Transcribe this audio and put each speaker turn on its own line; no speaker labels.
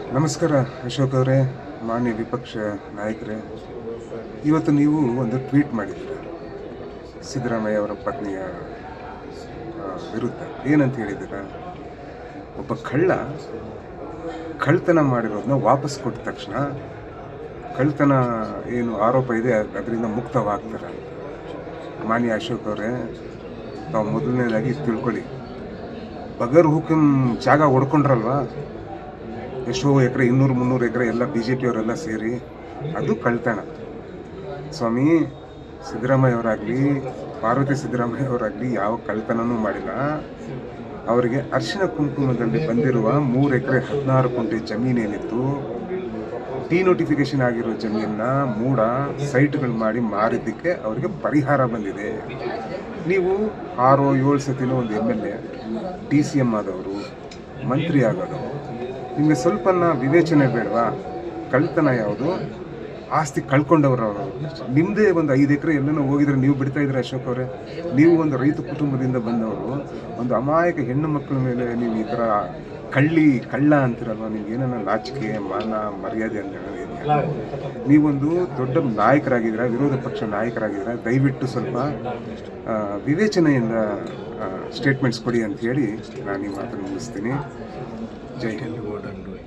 ನಮಸ್ಕಾರ ಅಶೋಕ್ ಅವರೇ ಮಾನ್ಯ ವಿಪಕ್ಷ ನಾಯಕರೇ ಇವತ್ತು ನೀವು ಒಂದು ಟ್ವೀಟ್ ಮಾಡಿದ್ದೀರ ಸಿದ್ದರಾಮಯ್ಯ ಅವರ ಪತ್ನಿಯ ಆ, ವಿರುದ್ಧ ಏನಂತ ಹೇಳಿದ್ದೀರ ಒಬ್ಬ ಕಳ್ಳ ಕಳ್ತನ ಮಾಡಿರೋದನ್ನ ವಾಪಸ್ ಕೊಟ್ಟ ತಕ್ಷಣ ಕಳ್ತನ ಏನು ಆರೋಪ ಇದೆ ಅದರಿಂದ ಮುಕ್ತವಾಗ್ತಾರೆ ಮಾನ್ಯ ಅಶೋಕ್ ಅವರೇ ತಾವು ಮೊದಲನೇದಾಗಿ ತಿಳ್ಕೊಳ್ಳಿ ಬಗರ್ ಹುಕುಂ ಜಾಗ ಹೊಡ್ಕೊಂಡ್ರಲ್ವಾ ಎಷ್ಟೋ ಎಕರೆ ಇನ್ನೂರು ಮುನ್ನೂರು ಎಕರೆ ಎಲ್ಲ ಬಿ ಜೆ ಪಿಯವರೆಲ್ಲ ಸೇರಿ ಅದು ಕಳ್ತನ ಸ್ವಾಮಿ ಸಿದ್ದರಾಮಯ್ಯ ಅವರಾಗಲಿ ಪಾರ್ವತಿ ಸಿದ್ದರಾಮಯ್ಯ ಅವರಾಗಲಿ ಯಾವ ಕಳ್ತನನೂ ಮಾಡಿಲ್ಲ ಅವರಿಗೆ ಅರಿಶಿನ ಕುಂಕುಮದಲ್ಲಿ ಬಂದಿರುವ ಮೂರು ಎಕರೆ ಹದಿನಾರು ಕುಂಟೆ ಜಮೀನೇನಿತ್ತು ಡಿ ನೋಟಿಫಿಕೇಶನ್ ಆಗಿರೋ ಜಮೀನನ್ನ ಮೂಡ ಸೈಟ್ಗಳು ಮಾಡಿ ಮಾರಿದ್ದಕ್ಕೆ ಅವರಿಗೆ ಪರಿಹಾರ ಬಂದಿದೆ ನೀವು ಆರು ಏಳು ಸತಿನೂ ಒಂದು M L A D C M ಆದವರು ಮಂತ್ರಿ ಆಗೋದು ನಿಮಗೆ ಸ್ವಲ್ಪನ ವಿವೇಚನೆ ಬೇಡವಾ ಕಳ್ತನ ಯಾವುದು ಆಸ್ತಿ ಕಳ್ಕೊಂಡವರು ಅವರು ನಿಮ್ಮದೇ ಒಂದು ಐದು ಎಕರೆ ಎಲ್ಲನೂ ಹೋಗಿದ್ರೆ ನೀವು ಬಿಡ್ತಾ ಇದ್ರೆ ಅಶೋಕ್ ಅವರೇ ನೀವು ಒಂದು ರೈತ ಕುಟುಂಬದಿಂದ ಬಂದವರು ಒಂದು ಅಮಾಯಕ ಹೆಣ್ಣು ಮಕ್ಕಳ ಮೇಲೆ ನೀವು ಈ ಥರ ಕಳ್ಳಿ ಕಳ್ಳ ಅಂತಿರಲ್ವ ನಿಮ್ಗೆ ಏನನ್ನ ನಾಚಿಕೆ ಮಾನ ಮರ್ಯಾದೆ ಅಂತ ಹೇಳೋದು ಇದೆಯಾ ನೀವೊಂದು ದೊಡ್ಡ ನಾಯಕರಾಗಿದ್ದೀರಾ ವಿರೋಧ ಪಕ್ಷ ನಾಯಕರಾಗಿದ್ದೀರಾ ದಯವಿಟ್ಟು ಸ್ವಲ್ಪ ಆ, ವಿವೇಚನೆಯಿಂದ ಸ್ಟೇಟ್ಮೆಂಟ್ಸ್ ಕೊಡಿ ಅಂತ ಹೇಳಿ ನಾನು ಈ ಮಾತನ್ನು ಮುಗಿಸ್ತೀನಿ ಜೈ ಹಿಂದ್